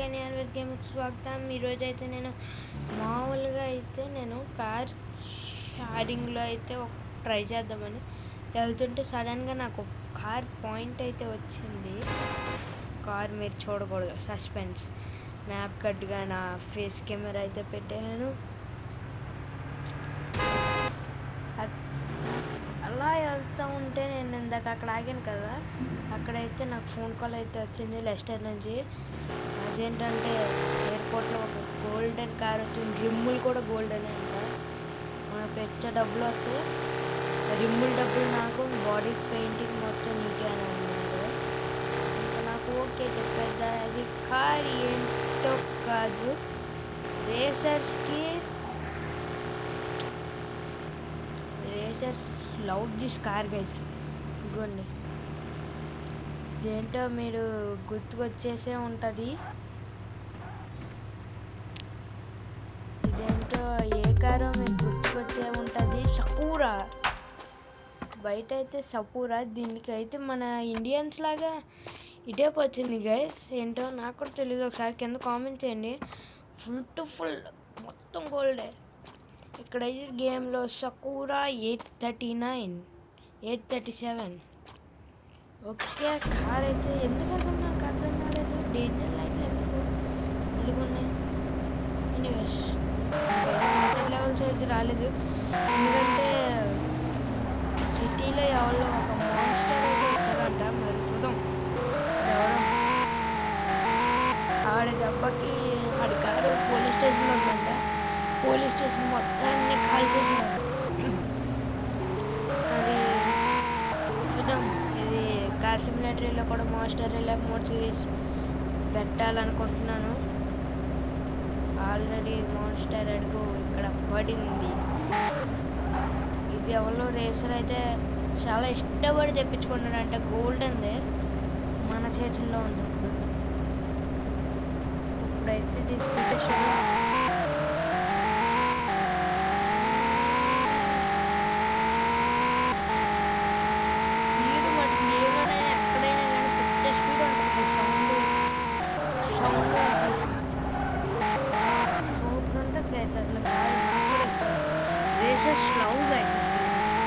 కానీ ఆల్వేస్ గేమ్కి స్వాగతం ఈరోజు అయితే నేను మామూలుగా అయితే నేను కార్ షారింగ్లో అయితే ఒక ట్రై చేద్దామని వెళ్తుంటే సడన్గా నాకు ఒక కార్ పాయింట్ అయితే వచ్చింది కార్ మీరు చూడకూడదు సస్పెన్స్ మ్యాప్ కట్గా నా ఫేస్ కెమెరా అయితే పెట్టాను అక్- అలా వెళ్తూ ఉంటే నేను ఇందాక అక్కడ ఆగాను కదా అక్కడైతే నాకు ఫోన్ కాల్ అయితే వచ్చింది లెస్టర్ నుంచి అదేంటంటే ఎయిర్పోర్ట్లో ఒక గోల్డెన్ కార్ వచ్చింది రిమ్ములు కూడా గోల్డెన్ అంట మనకు పెద్ద డబ్బులు వస్తే రిమ్ముల డబ్బులు నాకు బాడీ పెయింటింగ్ మొత్తం నీకే అని అన్నారు ఇంకా నాకు ఓకే చెప్పేద్ద అది కార్ ఏంటో కాదు రేసర్స్కి racers love this car guys ఇదిగోండి ఇదేంటో మీరు గుర్తుకొచ్చేసే ఉంటుంది ఇదేంటో ఏ కారో మీకు గుర్తుకొచ్చే ఉంటుంది సకూరా బయట అయితే సపూరా దీనికి అయితే మన ఇండియన్స్ లాగా ఇటే వచ్చింది గైస్ ఏంటో నాకు కూడా తెలియదు ఒకసారి కింద కామెంట్ చేయండి ఫుల్ టు ఫుల్ మొత్తం గోల్డే ఇక్కడ అయితే గేమ్లో Sakura eight thirty nine eight thirty seven okay car అయితే ఎందుకు అసలు నాకు అర్థం కాలేదు డేంజర్ లైట్లు ఎందుకు వెలుగున్నాయి ఎనీవేస్ లెవెల్స్ అయితే రాలేదు ఎందుకంటే సిటీలో ఎవరో ఒక మాన్స్టర్ అయితే వచ్చారంట మరి చూద్దాం ఎవరో ఆడ దెబ్బకి ఆడి కారు పోలీస్ స్టేషన్లో ఉందంట పోలీస్ స్టేషన్ మొత్తాన్ని కాల్ చేసినారు అది చూద్దాం ఇది కార్ సిమిలేటరీలో కూడా మాస్టర్ రిలే మోడ్ సిరీస్ పెట్టాలనుకుంటున్నాను ఆల్రెడీ మాన్స్టర్ అడుగు ఇక్కడ పడింది ఇది ఎవరో రేసర్ అయితే చాలా ఇష్టపడి తెప్పించుకున్నాడు అంటే గోల్డెన్దే మన చేతుల్లో ఉంది ఇప్పుడు ఇప్పుడైతే దీని ఫుటేజ్ స్పీడ్ మటు గేమ్లోనే ఎక్కడైనా కానీ పెద్ద స్పీడ్ ఉంటుంది సౌండ్ సౌండ్ సూపర్ ఉంటుంది గైస్ అసలు కారు నాకు కూడా ఇష్టం రేసెస్ లవ్ గైస్ అసలు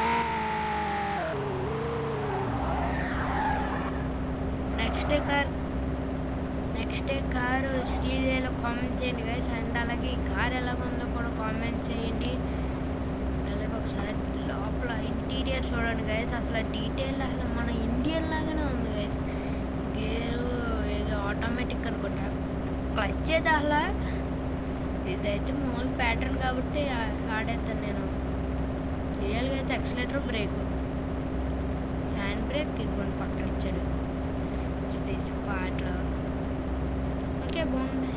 నెక్స్ట్ కార్ నెక్స్ట్ కారు శ్రీదేవిలో కామెంట్ చేయండి గైస్ అండ్ అలాగే ఈ కార్ ఎలాగుందో కూడా కామెంట్ చేయండి అలాగే ఒకసారి లోపల ఇంటీరియర్ చూడండి గైస్ అసలు డీటెయిల్ అసలు మన ఇండియన్ లాగానే ఉంది గైస్ గేరు ఏదో ఆటోమేటిక్ అనుకుంటా క్లచ్ అయితే అసలు ఇదైతే మామూలు ప్యాటర్న్ కాబట్టి ఆ- ఆడేస్తాను నేను రియల్గా అయితే ఎక్సలేటర్ బ్రేక్ హ్యాండ్ బ్రేక్ ఇదిగోండి పక్కన ఇచ్చాడు స్పేస్ పాటలో ఓకే బాగుంది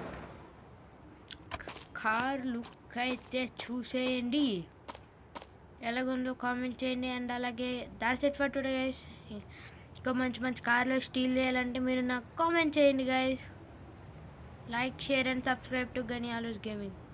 కార్ లుక్ అయితే చూసేయండి ఎలాగుందో కామెంట్ చేయండి అండ్ అలాగే that's it for today guys ఇంకా మంచి మంచి కార్లో స్టీల్ చేయాలంటే మీరు నాకు కామెంట్ చేయండి guys like share and subscribe to Gani ఆలోస్ గేమింగ్